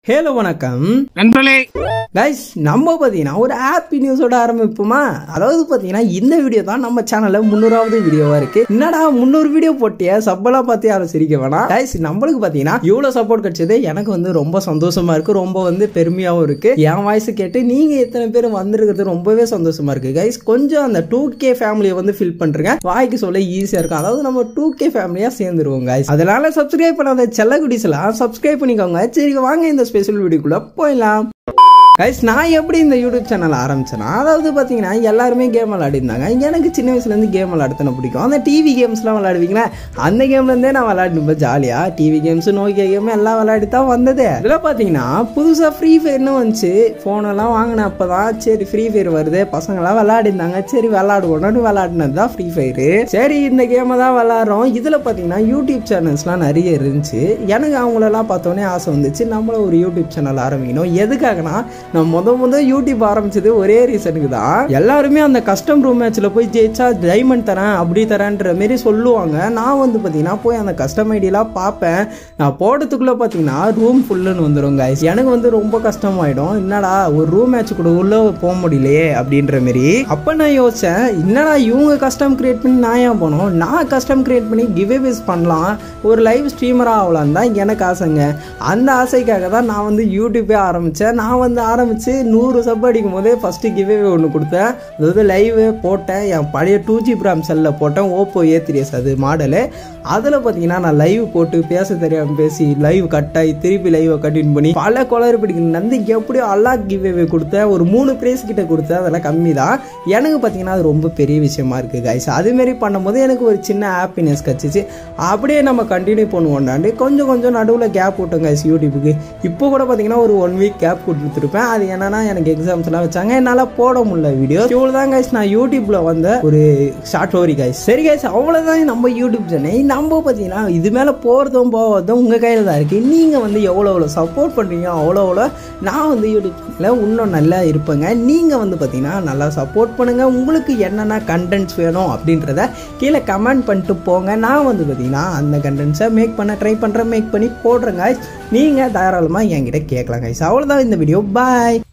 hello வணக்கம் நண்பர்களே guys நம்ம பார்த்தீங்கன்னா ஒரு ஹாப்பி நியூஸோட ஆரம்பிப்போமா அதாவது பார்த்தீங்கன்னா இந்த வீடியோ தான் நம்ம சேனலில் முந்நூறாவது வீடியோவா இருக்கு என்னடா முந்நூறு வீடியோ போட்டிய சப்பெல்லாம் பார்த்து யாரும் சிரிக்க வேணாம் கைஸ் நம்மளுக்கு பார்த்தீங்கன்னா இவ்வளோ சப்போர்ட் கிடைச்சது எனக்கு வந்து ரொம்ப சந்தோஷமா இருக்கு ரொம்ப வந்து பெருமையாகவும் இருக்கு என் வாய்ஸ் கேட்டு நீங்க எத்தனை பேர் வந்திருக்கிறது ரொம்பவே சந்தோஷமா இருக்கு கைஸ் கொஞ்சம் அந்த டூ கே ஃபேமிலியை வந்து ஃபில் பண்றேங்க வாய்க்கு சொல்ல ஈஸியா இருக்கும் அதாவது நம்ம டூ கே ஃபேமிலியா சேர்ந்துருவோம் கைஸ் அதனால சப்ஸ்கிரைப் பண்ணாத செல்லகுடிஸ் எல்லாம் சப்ஸ்கிரைப் பண்ணிக்கோங்க சரி வாங்க இந்த ஸ்பெஷல் வீடியோக்குள்ள போயிடலாம் கைஸ் நான் எப்படி இந்த யூடியூப் சேனல் ஆரம்பிச்சேன்னா அதாவது பார்த்தீங்கன்னா எல்லாருமே கேம் விளையாடிருந்தாங்க எனக்கு சின்ன வயசுலேருந்து கேம் விளையாடுத்தன பிடிக்கும் அந்த டிவி கேம்ஸ்லாம் விளையாடுவீங்களா அந்த கேம்லேருந்தே நான் விளையாடுவேன் ஜாலியாக டிவி கேம்ஸ் நோக்கியா கேம் எல்லாம் விளையாடி தான் வந்தது இதில் பார்த்தீங்கன்னா புதுசாக ஃப்ரீ ஃபயர்னு வந்துச்சு ஃபோனெல்லாம் வாங்கின அப்போ தான் சரி ஃப்ரீ ஃபயர் வருது பசங்களாம் விளையாடிருந்தாங்க சரி விளையாடுவோம்னு விளையாடினது தான் ஃப்ரீ ஃபயரு சரி இந்த கேமை தான் விளையாடுறோம் இதில் பார்த்தீங்கன்னா யூடியூப் சேனல்ஸ்லாம் நிறைய இருந்துச்சு எனக்கு அவங்களெல்லாம் பார்த்தோன்னே ஆசை வந்துச்சு நம்மளும் ஒரு யூடியூப் சேனல் ஆரம்பிக்கணும் எதுக்காகனா நான் முத முத யூடியூப் ஆரம்பிச்சது ஒரே ரீசனுக்கு தான் எல்லாருமே அந்த கஸ்டம் ரூம் மேட்ச்ல போய் ஜெயிச்சா டைமண்ட் தரேன் அப்படி தரேன்ற மாரி சொல்லுவாங்க நான் வந்து பார்த்தீங்கன்னா போய் அந்த கஸ்டம் ஐடியெல்லாம் பார்ப்பேன் நான் போடுறதுக்குள்ள பார்த்தீங்கன்னா ரூம் ஃபுல்லுன்னு வந்துடும் guys எனக்கு வந்து ரொம்ப கஷ்டமாயிடும் என்னடா ஒரு ரூம் மேட்ச் கூட உள்ள போக முடியலையே அப்படின்ற மாரி அப்போ நான் யோசிச்சேன் என்னடா இவங்க கஸ்டம் கிரியேட் பண்ணி நான் ஏன் போனோம் நான் கஸ்டம் கிரியேட் பண்ணி கிவ்அவேஸ் பண்ணலாம் ஒரு லைவ் ஸ்ட்ரீமராக ஆகலாம் தான் எனக்கு ஆசைங்க அந்த ஆசைக்காக தான் நான் வந்து யூடியூப்பே ஆரம்பித்தேன் நான் வந்து ஆரம்பித்து நூறு சப் அடிக்கும் போதே ஃபஸ்ட்டு கிவ்வே ஒன்று கொடுத்தேன் அதாவது லைவு போட்டேன் என் பழைய டூ ஜி பிராம் செல்லில் போட்டேன் ஓப்போ ஏ த்ரீ எஸ் அது மாடலு அதில் பார்த்தீங்கன்னா நான் லைவ் போட்டு பேச தெரியாமல் பேசி லைவ் கட்டாயி திருப்பி லைவை கண்டினியூ பண்ணி பல கொலர் பிடிக்கணும் நந்து எப்படியோ அல்லா கிவ்வே கொடுத்தேன் ஒரு மூணு ப்ரைஸ் கிட்ட கொடுத்தேன் அதெல்லாம் கம்மி தான் எனக்கு பார்த்தீங்கன்னா அது ரொம்ப பெரிய விஷயமா இருக்குது கைஸ் அதுமாரி பண்ணும்போது எனக்கு ஒரு சின்ன ஹாப்பினஸ் கிடச்சிச்சு அப்படியே நம்ம கண்டினியூ பண்ணுவோம்டாண்டு கொஞ்சம் கொஞ்சம் நடுவில் கேப் விட்டோம் கைஸ் யூடியூபுக்கு இப்போ கூட பார்த்தீங்கன்னா ஒரு ஒன் வீக் கேப் கொடுத்துருப்பேன் அது என்னன்னா எனக்கு எக்ஸாம்ஸ்லாம் வச்சாங்க என்னால் போட முடியல வீடியோ இவ்வளோ தான் கைஸ் நான் யூடியூப்ல வந்த ஒரு ஷார்ட் ஸ்டோரி கைஸ் சரி கைஸ் அவ்வளோதான் நம்ம யூடியூப் சேனல் நம்ம பார்த்தீங்கன்னா இது மேலே போகிறதும் போகிறதும் உங்கள் கையில் தான் இருக்குது நீங்கள் வந்து எவ்வளோ எவ்வளோ சப்போர்ட் பண்ணுறீங்க அவ்வளோ அவ்வளோ நான் வந்து யூடியூப் சேனலில் இன்னும் நல்லா இருப்பேங்க நீங்கள் வந்து பார்த்தீங்கன்னா நல்லா சப்போர்ட் பண்ணுங்கள் உங்களுக்கு என்னென்ன கண்டென்ட்ஸ் வேணும் அப்படின்றத கீழே கமெண்ட் பண்ணிட்டு போங்க நான் வந்து பார்த்தீங்கன்னா அந்த கண்டென்ட்ஸை மேக் பண்ண ட்ரை பண்ணுறேன் மேக் பண்ணி போடுறேங்க நீங்கள் தாராளமாக என்கிட்ட கேட்கலாம் கைஸ் அவ்வளோதான் இந்த வீடியோ பாய்